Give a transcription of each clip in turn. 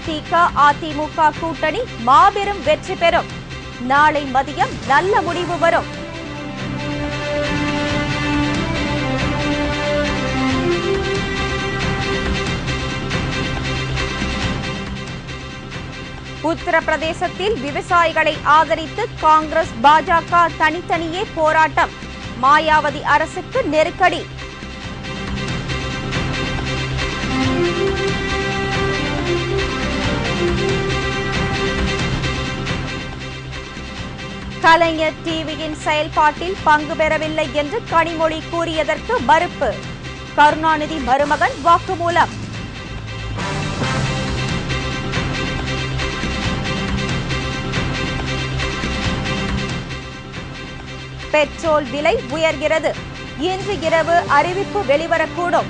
தேமுதிக அதிமுக கூட்டணி மாபெரும் வெற்றி பெறும் நாளை மதியம் நல்ல முடிவு வரும் உத்தரப்பிரதேசத்தில் விவசாயிகளை ஆதரித்து காங்கிரஸ் பாஜக தனித்தனியே போராட்டம் மாயாவதி அரசுக்கு நெருக்கடி கலைஞர் டிவியின் செயல்பாட்டில் பங்கு பெறவில்லை என்று கனிமொழி கூறியதற்கு மறுப்பு கருணாநிதி மருமகன் வாக்குமூலம் பெட்ரோல் விலை உயர்கிறது இன்று இரவு அறிவிப்பு வெளிவரக்கூடும்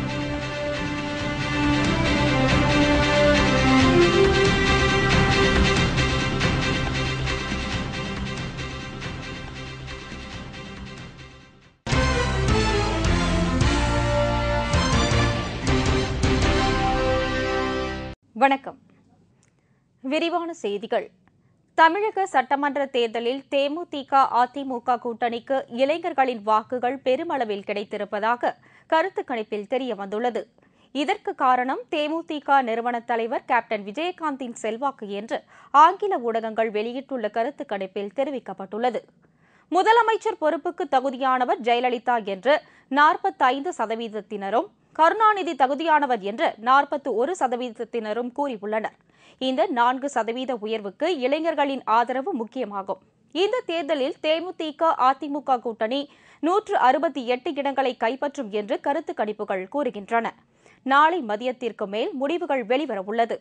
வணக்கம் விரிவான செய்திகள் தமிழக சட்டமன்ற தேர்தலில் தேமுதிக அதிமுக கூட்டணிக்கு இளைஞர்களின் வாக்குகள் பெருமளவில் கிடைத்திருப்பதாக கருத்து கணிப்பில் தெரிய வந்துள்ளது இதற்கு காரணம் தேமுதிக நிறுவன தலைவர் கேப்டன் விஜயகாந்தின் செல்வாக்கு என்று ஆங்கில ஊடகங்கள் வெளியிட்டுள்ள கருத்து கணிப்பில் தெரிவிக்கப்பட்டுள்ளது முதலமைச்சர் பொறுப்புக்கு தகுதியானவர் ஜெயலலிதா என்று நாற்பத்தைந்து சதவீதத்தினரும் கருணாநிதி தகுதியானவர் என்று நாற்பத்தி ஒரு சதவீதத்தினரும் கூறியுள்ளனர் இந்த நான்கு சதவீத உயர்வுக்கு இளைஞர்களின் ஆதரவு முக்கியமாகும் இந்த தேர்தலில் தேமுதிக அதிமுக கூட்டணி நூற்று அறுபத்தி எட்டு இடங்களை கைப்பற்றும் என்று கருத்து கணிப்புகள் கூறுகின்றன நாளை மதியத்திற்கு மேல் முடிவுகள் வெளிவரவுள்ளது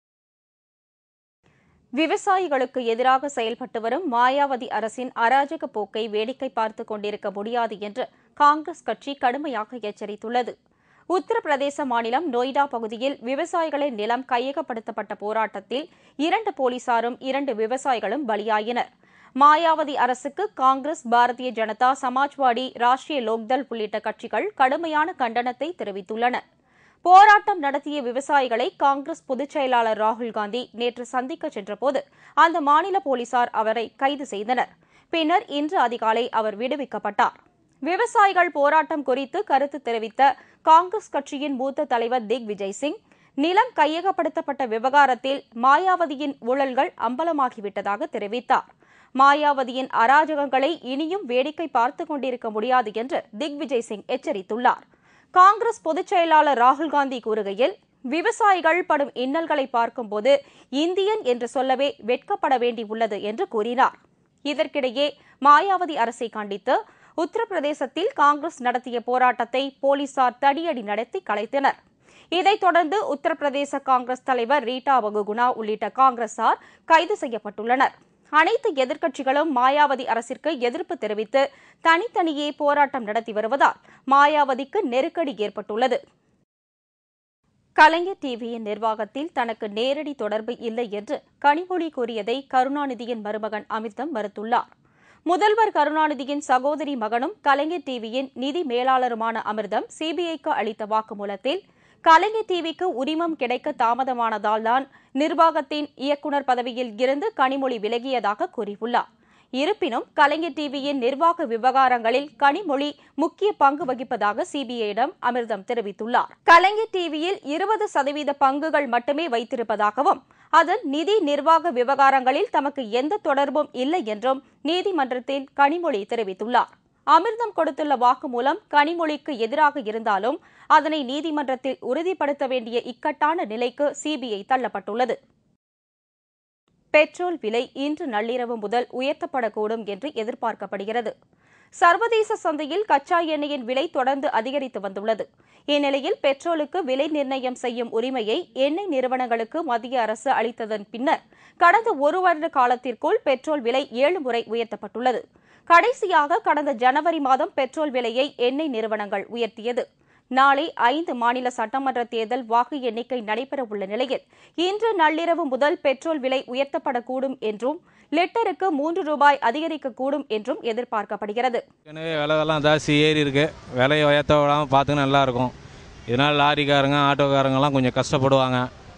விவசாயிகளுக்கு எதிராக செயல்பட்டு வரும் மாயாவதி அரசின் அராஜக போக்கை வேடிக்கை பார்த்துக் கொண்டிருக்க முடியாது என்று காங்கிரஸ் கட்சி கடுமையாக எச்சரித்துள்ளது உத்தரப்பிரதேச மாநிலம் நொய்டா பகுதியில் விவசாயிகளின் நிலம் கையகப்படுத்தப்பட்ட போராட்டத்தில் இரண்டு போலீசாரும் இரண்டு விவசாயிகளும் பலியாயினர் மாயாவதி அரசுக்கு காங்கிரஸ் பாரதிய ஜனதா சமாஜ்வாடி ராஷ்டிரிய லோக்தள் உள்ளிட்ட கட்சிகள் கடுமையான கண்டனத்தை தெரிவித்துள்ளன போராட்டம் நடத்திய விவசாயிகளை காங்கிரஸ் பொதுச் செயலாளர் ராகுல் காந்தி நேற்று சந்திக்க சென்றபோது அந்த மாநில போலீசார் அவரை கைது செய்தனர் பின்னர் இன்று அதிகாலை அவர் விடுவிக்கப்பட்டார் விவசாயிகள் போராட்டம் குறித்து கருத்து தெரிவித்த காங்கிரஸ் கட்சியின் மூத்த தலைவர் திக் விஜய் சிங் நிலம் கையகப்படுத்தப்பட்ட விவகாரத்தில் மாயாவதியின் ஊழல்கள் அம்பலமாகிவிட்டதாக தெரிவித்தார் மாயாவதியின் அராஜகங்களை இனியும் வேடிக்கை பார்த்துக் கொண்டிருக்க முடியாது என்று திக் விஜய் சிங் எச்சரித்துள்ளார் காங்கிரஸ் பொதுச் செயலாளர் ராகுல் காந்தி கூறுகையில் விவசாயிகள் படும் இன்னல்களை பார்க்கும்போது இந்தியன் என்று சொல்லவே வெட்கப்பட வேண்டியுள்ளது என்று கூறினார் இதற்கிடையே மாயாவதி அரசை கண்டித்து உத்தரப்பிரதேசத்தில் காங்கிரஸ் நடத்திய போராட்டத்தை போலீசார் தடியடி நடத்தி கலைத்தனர் இதைத் தொடர்ந்து உத்தரப்பிரதேச காங்கிரஸ் தலைவர் ரீட்டா பகுகுணா உள்ளிட்ட காங்கிரசார் கைது செய்யப்பட்டுள்ளனர் அனைத்து எதிர்க்கட்சிகளும் மாயாவதி அரசிற்கு எதிர்ப்பு தெரிவித்து தனித்தனியே போராட்டம் நடத்தி வருவதால் மாயாவதிக்கு நெருக்கடி ஏற்பட்டுள்ளது கலைஞர் டிவியின் நிர்வாகத்தில் தனக்கு நேரடி தொடர்பு இல்லை என்று கனிமொழி கூறியதை கருணாநிதியின் மருமகன் அமிர்தம் மறுத்துள்ளார் முதல்வர் கருணாநிதியின் சகோதரி மகனும் கலைஞர் டிவியின் நிதி மேலாளருமான அமிர்தம் சிபிஐக்கு அளித்த வாக்குமூலத்தில் கலைஞர் டிவிக்கு உரிமம் கிடைக்க தாமதமானதால் தான் நிர்வாகத்தின் இயக்குநர் பதவியில் இருந்து கனிமொழி விலகியதாக கூறியுள்ளார் இருப்பினும் கலைஞர் டிவியின் நிர்வாக விவகாரங்களில் கனிமொழி முக்கிய பங்கு வகிப்பதாக சிபிஐயிடம் அமிர்தம் தெரிவித்துள்ளார் கலைஞர் டிவியில் இருபது சதவீத பங்குகள் மட்டுமே வைத்திருப்பதாகவும் அதன் நிதி நிர்வாக விவகாரங்களில் தமக்கு எந்த தொடர்பும் இல்லை என்றும் நீதிமன்றத்தில் கனிமொழி தெரிவித்துள்ளார் அமிர்தம் கொடுத்துள்ள வாக்குமூலம் கனிமொழிக்கு எதிராக இருந்தாலும் அதனை நீதிமன்றத்தில் உறுதிப்படுத்த வேண்டிய இக்கட்டான நிலைக்கு சிபிஐ தள்ளப்பட்டுள்ளது பெட்ரோல் விலை இன்று நள்ளிரவு முதல் உயர்த்தப்படக்கூடும் என்று எதிர்பார்க்கப்படுகிறது சர்வதேச சந்தையில் கச்சா எண்ணெயின் விலை தொடர்ந்து அதிகரித்து வந்துள்ளது இந்நிலையில் பெட்ரோலுக்கு விலை நிர்ணயம் செய்யும் உரிமையை எண்ணெய் நிறுவனங்களுக்கு மத்திய அரசு அளித்ததன் பின்னர் கடந்த ஒரு வருட காலத்திற்குள் பெட்ரோல் விலை ஏழு முறை உயர்த்தப்பட்டுள்ளது கடைசியாக கடந்த ஜனவரி மாதம் பெட்ரோல் விலையை எண்ணெய் நிறுவனங்கள் உயர்த்தியது நாளை ஐந்து மாநில சட்டமன்ற தேர்தல் வாக்கு எண்ணிக்கை நடைபெறவுள்ள நிலையில் இன்று நள்ளிரவு முதல் பெட்ரோல் விலை உயர்த்தப்படக்கூடும் என்றும் லிட்டருக்கு மூன்று ரூபாய் அதிகரிக்கக்கூடும் என்றும் எதிர்பார்க்கப்படுகிறது ஏற்கனவே விலைலாம் ஜாஸ்தி ஏறி இருக்கு விலையை உயர்த்த விடாமல் பார்த்துக்க நல்லா இருக்கும் இதனால் லாரிக்காரங்க ஆட்டோக்காரங்கெல்லாம் கொஞ்சம் கஷ்டப்படுவாங்க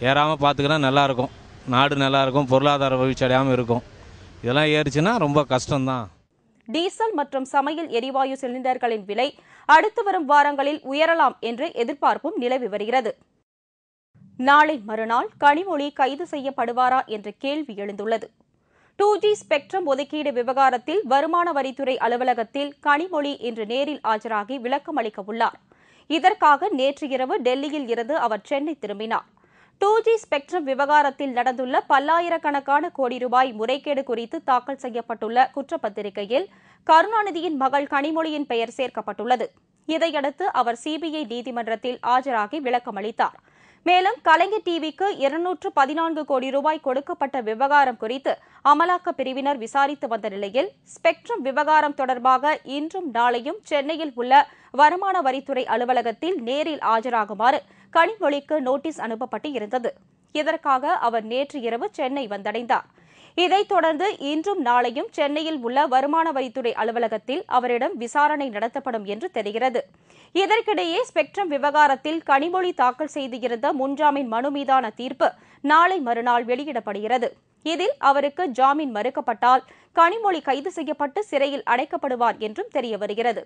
ஏறாமல் பார்த்துக்கினா நல்லாயிருக்கும் நாடு நல்லாயிருக்கும் பொருளாதார வீழ்ச்சி அடையாமல் இருக்கும் இதெல்லாம் ஏறிச்சுன்னா ரொம்ப கஷ்டம்தான் டீசல் மற்றும் சமையல் எரிவாயு சிலிண்டர்களின் விலை அடுத்து வரும் வாரங்களில் உயரலாம் என்று எதிர்பார்ப்பும் நிலவி வருகிறது நாளை மறுநாள் கனிமொழி கைது செய்யப்படுவாரா என்ற கேள்வி எழுந்துள்ளது டூ ஜி ஸ்பெக்ட்ரம் ஒதுக்கீடு விவகாரத்தில் வருமான வரித்துறை அலுவலகத்தில் கனிமொழி இன்று நேரில் ஆஜராகி விளக்கம் அளிக்க உள்ளார் இதற்காக நேற்று இரவு டெல்லியில் இருந்து அவர் சென்னை திரும்பினார் டூ ஜி ஸ்பெக்ட்ரம் விவகாரத்தில் நடந்துள்ள பல்லாயிரக்கணக்கான கோடி ரூபாய் முறைகேடு குறித்து தாக்கல் செய்யப்பட்டுள்ள குற்றப்பத்திரிகையில் கருணாநிதியின் மகள் கனிமொழியின் பெயர் சேர்க்கப்பட்டுள்ளது இதையடுத்து அவர் சிபிஐ நீதிமன்றத்தில் ஆஜராகி விளக்கம் அளித்தார் மேலும் கலைஞர் டிவிக்கு இருநூற்று பதினான்கு கோடி ரூபாய் கொடுக்கப்பட்ட விவகாரம் குறித்து அமலாக்கப் பிரிவினர் விசாரித்து வந்த நிலையில் ஸ்பெக்ட்ரம் விவகாரம் தொடர்பாக இன்றும் நாளையும் சென்னையில் உள்ள வருமான வரித்துறை அலுவலகத்தில் நேரில் ஆஜராகுமாறு கனிமொழிக்கு நோட்டீஸ் அனுப்பப்பட்டு இருந்தது இதற்காக அவர் நேற்று இரவு சென்னை வந்தடைந்தார் இதைத் தொடர்ந்து இன்றும் நாளையும் சென்னையில் உள்ள வருமான வரித்துறை அலுவலகத்தில் அவரிடம் விசாரணை நடத்தப்படும் என்று தெரிகிறது இதற்கிடையே ஸ்பெக்ட்ரம் விவகாரத்தில் கனிமொழி தாக்கல் செய்திருந்த முன்ஜாமீன் மனு மீதான தீர்ப்பு நாளை மறுநாள் வெளியிடப்படுகிறது இதில் அவருக்கு ஜாமீன் மறுக்கப்பட்டால் கனிமொழி கைது செய்யப்பட்டு சிறையில் அடைக்கப்படுவார் என்றும் தெரிய வருகிறது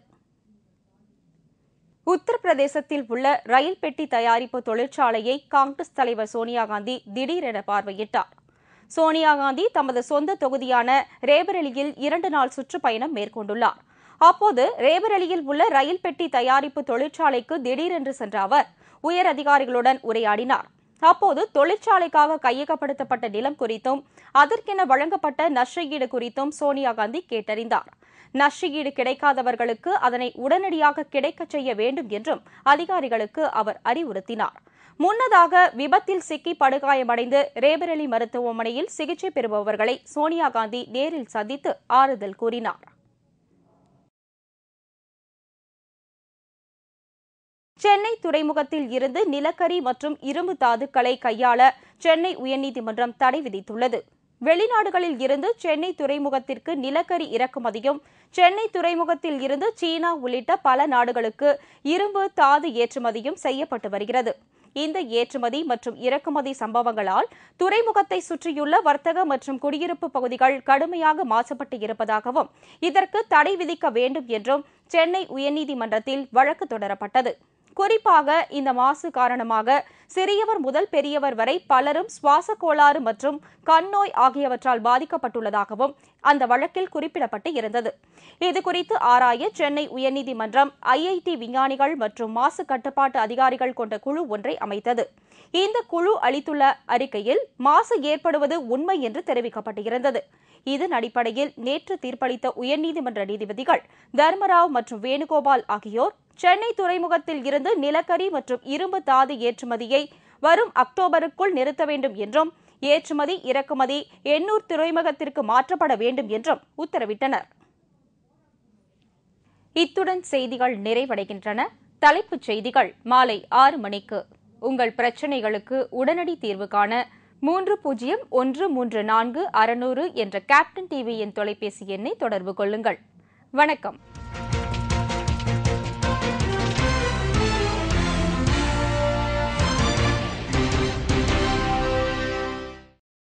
உத்தரப்பிரதேசத்தில் உள்ள ரயில் பெட்டி தயாரிப்பு தொழிற்சாலையை காங்கிரஸ் தலைவர் சோனியா காந்தி திடீரென பார்வையிட்டார் சோனியா காந்தி தமது சொந்த தொகுதியான ரேபரேலியில் இரண்டு நாள் சுற்றுப்பயணம் மேற்கொண்டுள்ளார் அப்போது ரேபரேலியில் உள்ள ரயில் பெட்டி தயாரிப்பு தொழிற்சாலைக்கு திடீரென்று சென்ற அவர் உயர் அதிகாரிகளுடன் உரையாடினார் அப்போது தொழிற்சாலைக்காக கையகப்படுத்தப்பட்ட நிலம் குறித்தும் அதற்கென வழங்கப்பட்ட நஷ்டஈடு குறித்தும் சோனியா காந்தி கேட்டறிந்தார் நஷ்டஈடு கிடைக்காதவர்களுக்கு அதனை உடனடியாக கிடைக்கச் செய்ய வேண்டும் என்றும் அதிகாரிகளுக்கு அவர் அறிவுறுத்தினார் முன்னதாக விபத்தில் சிக்கி படுகாயமடைந்து ரேபரேலி மருத்துவமனையில் சிகிச்சை பெறுபவர்களை சோனியா காந்தி நேரில் சந்தித்து ஆறுதல் கூறினார் சென்னை துறைமுகத்தில் இருந்து நிலக்கரி மற்றும் இரும்பு தாதுக்களை கையாள சென்னை உயர்நீதிமன்றம் தடை விதித்துள்ளது வெளிநாடுகளில் இருந்து சென்னை துறைமுகத்திற்கு நிலக்கரி இறக்குமதியும் சென்னை துறைமுகத்தில் இருந்து சீனா உள்ளிட்ட பல நாடுகளுக்கு இரும்பு தாது ஏற்றுமதியும் செய்யப்பட்டு வருகிறது இந்த ஏற்றுமதி மற்றும் இறக்குமதி சம்பவங்களால் துறைமுகத்தை சுற்றியுள்ள வர்த்தக மற்றும் குடியிருப்பு பகுதிகள் கடுமையாக மாசுபட்டு இருப்பதாகவும் இதற்கு தடை விதிக்க வேண்டும் என்றும் சென்னை உயர்நீதிமன்றத்தில் வழக்கு தொடரப்பட்டது குறிப்பாக இந்த மாசு காரணமாக சிறியவர் முதல் பெரியவர் வரை பலரும் சுவாச கோளாறு மற்றும் கண் நோய் ஆகியவற்றால் பாதிக்கப்பட்டுள்ளதாகவும் அந்த வழக்கில் குறிப்பிடப்பட்டு இருந்தது இதுகுறித்து ஆராய சென்னை உயர்நீதிமன்றம் ஐஐடி விஞ்ஞானிகள் மற்றும் மாசு கட்டுப்பாட்டு அதிகாரிகள் கொண்ட குழு ஒன்றை அமைத்தது இந்த குழு அளித்துள்ள அறிக்கையில் மாசு ஏற்படுவது உண்மை என்று தெரிவிக்கப்பட்டிருந்தது இதன் அடிப்படையில் நேற்று தீர்ப்பளித்த உயர்நீதிமன்ற நீதிபதிகள் தர்மராவ் மற்றும் வேணுகோபால் ஆகியோர் சென்னை துறைமுகத்தில் இருந்து நிலக்கரி மற்றும் இரும்பு தாது ஏற்றுமதியை வரும் அக்டோபருக்குள் நிறுத்த வேண்டும் என்றும் ஏற்றுமதி இறக்குமதி எண்ணூர் துறைமுகத்திற்கு மாற்றப்பட வேண்டும் என்றும் உத்தரவிட்டனர் இத்துடன் செய்திகள் நிறைவடைகின்றன தலைப்புச் செய்திகள் மாலை ஆறு மணிக்கு உங்கள் பிரச்சினைகளுக்கு உடனடி தீர்வு காண மூன்று பூஜ்ஜியம் ஒன்று மூன்று நான்கு அறுநூறு என்ற கேப்டன் டிவியின் தொலைபேசி எண்ணை தொடர்பு கொள்ளுங்கள் வணக்கம்